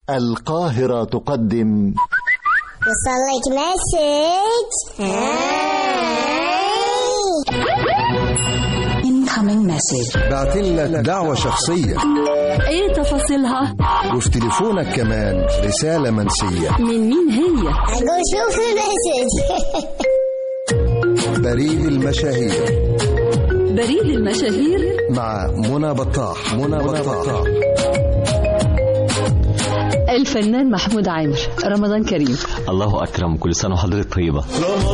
القاهرة تقدم وصلك مسج incoming message بعتلك دعوة شخصية ايه تفاصيلها وفي تليفونك كمان رسالة منسية من مين هي أقول شوف المسج بريد المشاهير بريد المشاهير مع منى بطاح منى بطاح الفنان محمود عامر رمضان كريم الله اكرم كل سنه وحضرتك طيبه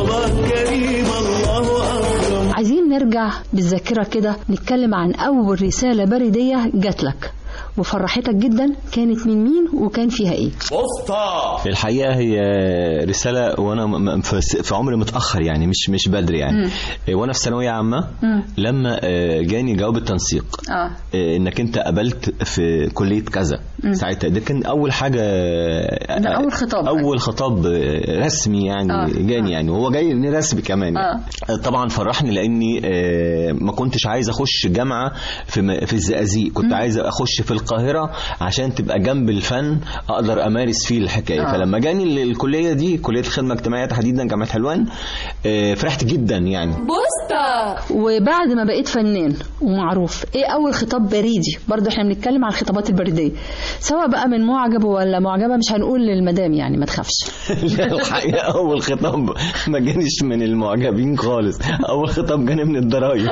عايزين نرجع بالذاكرة كده نتكلم عن أول رسالة بريدية جات لك وفرحتك جدا كانت من مين وكان فيها ايه الحقيقه هي رساله وانا م- م- في س- في عمر متاخر يعني مش مش بدري يعني وانا في ثانويه عامه مم. لما آه، جاني جواب التنسيق اه آه، انك انت قابلت في كليه كذا ساعتها ده كان اول حاجه ده أول خطاب. اول خطاب آه، رسمي يعني آه. جاني يعني وهو جاي رسمي كمان آه. يعني. طبعا فرحني لاني آه، ما كنتش عايز اخش جامعه في م- في الزقازيق كنت عايز اخش في القاهره عشان تبقى جنب الفن اقدر امارس فيه الحكايه آه. فلما جاني ال- الكليه دي كليه الخدمه الاجتماعيه تحديدا جامعه حلوان آه، فرحت جدا يعني وبعد ما بقيت فنان ومعروف ايه اول خطاب بريدي برضو احنا بنتكلم عن الخطابات البريديه سواء بقى من معجب ولا معجبه مش هنقول للمدام يعني ما تخافش لا الحقيقه اول خطاب ما جانيش من المعجبين خالص اول خطاب جاني من الضرايب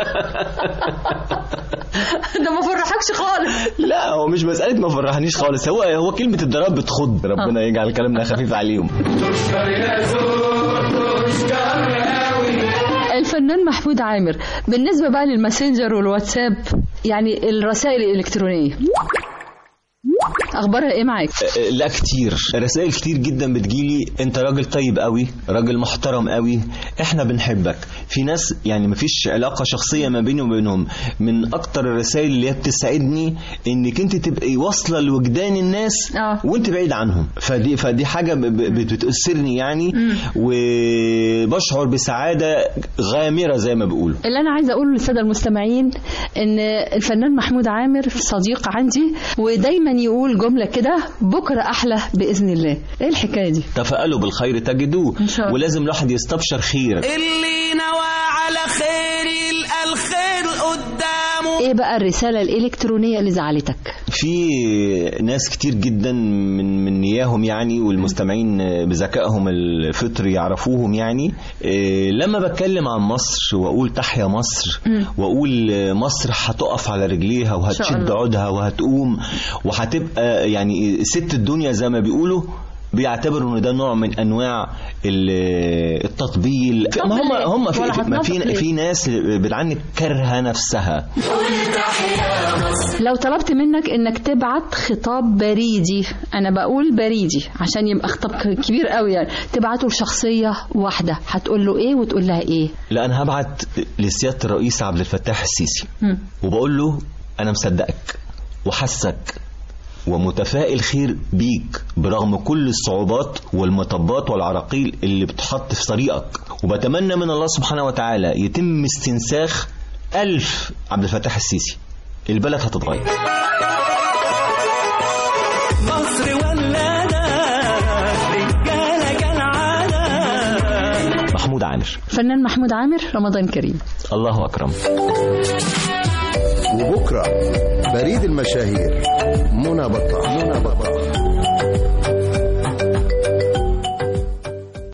ده ما فرحكش خالص لا هو مش مساله ما فرحنيش خالص هو هو كلمه الضرايب بتخض ربنا يجعل كلامنا خفيف عليهم الفنان محمود عامر بالنسبه بقى للماسنجر والواتساب يعني الرسائل الالكترونيه اخبارها ايه معاك آه، لا كتير رسائل كتير جدا بتجيلي انت راجل طيب قوي راجل محترم قوي احنا بنحبك في ناس يعني مفيش علاقة شخصية ما بيني وبينهم من اكتر الرسائل اللي هي بتسعدني انك انت تبقي واصلة لوجدان الناس آه. وانت بعيد عنهم فدي فدي حاجة ب- ب- بتأثرني يعني وبشعر بسعادة غامرة زي ما بيقولوا اللي انا عايزه اقوله للساده المستمعين ان الفنان محمود عامر صديق عندي ودايما يقول جمله كده بكره احلى باذن الله ايه الحكايه دي تفائلوا بالخير تجدوه إن شاء الله. ولازم الواحد يستبشر خير اللي نوى على خير يلقى الخير قدامه ايه بقى الرساله الالكترونيه اللي زعلتك في ناس كتير جدا من من نياهم يعني والمستمعين بذكائهم الفطري يعرفوهم يعني إيه، لما بتكلم عن مصر واقول تحيا مصر واقول مصر هتقف على رجليها شاء وهتشد الله. عودها وهتقوم وهتبقى يعني ست الدنيا زي ما بيقولوا بيعتبروا ان ده نوع من انواع ال- التطبيل طب ما هم ليه؟ هم في ولا ما هتنطق ليه؟ في في ناس بتعني كارهه نفسها لو طلبت منك انك تبعت خطاب بريدي انا بقول بريدي عشان يبقى خطاب ك- كبير قوي يعني تبعته لشخصيه واحده هتقول له ايه وتقول لها ايه لا انا هبعت لسياده الرئيس عبد الفتاح السيسي مم. وبقول له انا مصدقك وحسك ومتفائل خير بيك برغم كل الصعوبات والمطبات والعراقيل اللي بتحط في طريقك وبتمنى من الله سبحانه وتعالى يتم استنساخ ألف عبد الفتاح السيسي البلد هتتغير مصر ولادة رجالة كالعادة محمود عامر فنان محمود عامر رمضان كريم الله أكرم وبكرة بريد المشاهير منى بطاح منى بطاح